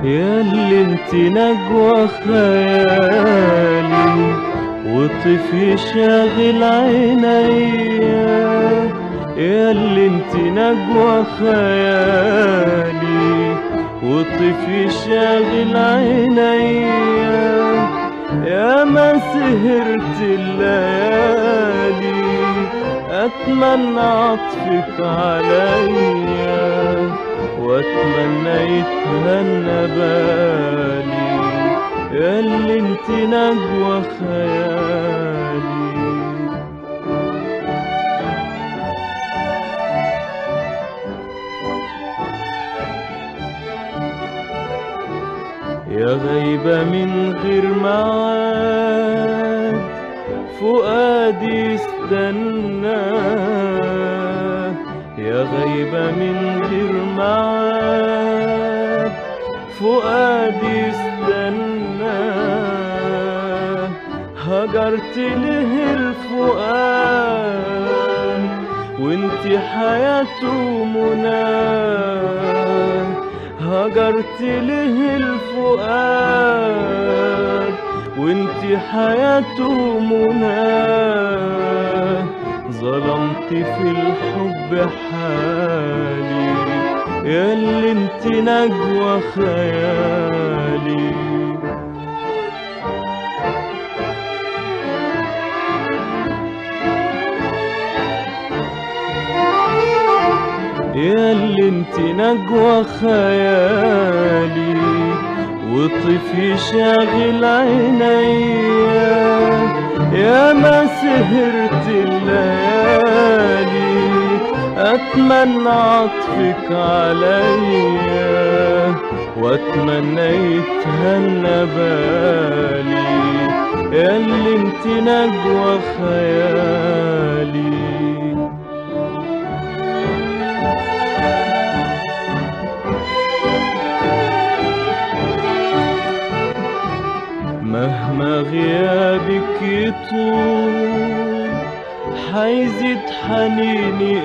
ياللي انت نجوى خيالي وطفي شاغل عينيا ياللي انت نجوى خيالي وطفي شاغل عينيا يا ما سهرت الليالي اتمنى عطفك عليا واتمنى يتهنى بالي ياللي انت نجوى خيالي يا غيبة من غير معاد فؤادي استنى يا غيبة من غير معاد فؤادي استنى هجرت له الفؤاد وانت حياته مناه هجرت له الفؤاد وانت حياته مناه ظلمت في الحب حالي ياللي انت نجوى خيالي ياللي انت نجوى خيالي وطفي شاغل عينيا يا ما سهرت الليالي اتمنى عطفك عليا واتمنى يتهنى بالي ياللي انت نجوى خيالي مهما غيابك يطول حيزيد حنيني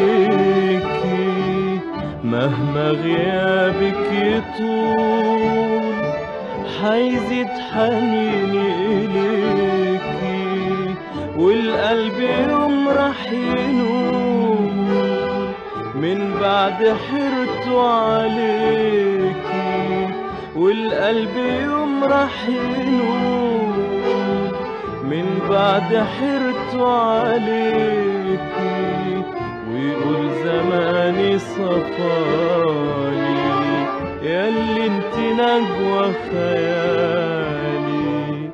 إليكي مهما غيابك يطول حيزيد حنيني إليكي والقلب يوم راح ينول من بعد حيرته عليكي والقلب يوم راح ينول من بعد حيرته عليكي ويقول زماني صفالي ياللي انت نجوى خيالي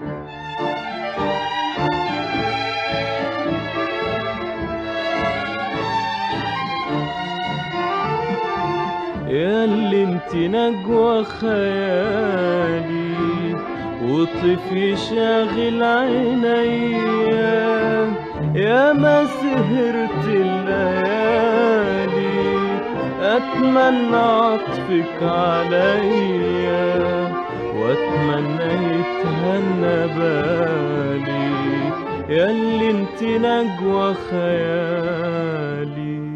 ياللي انت نجوى خيالي وطفي شاغل عينيا يا ما سهرت الليالي اتمنى عطفك عليا واتمنى يتهنى بالي ياللي انت نجوى خيالي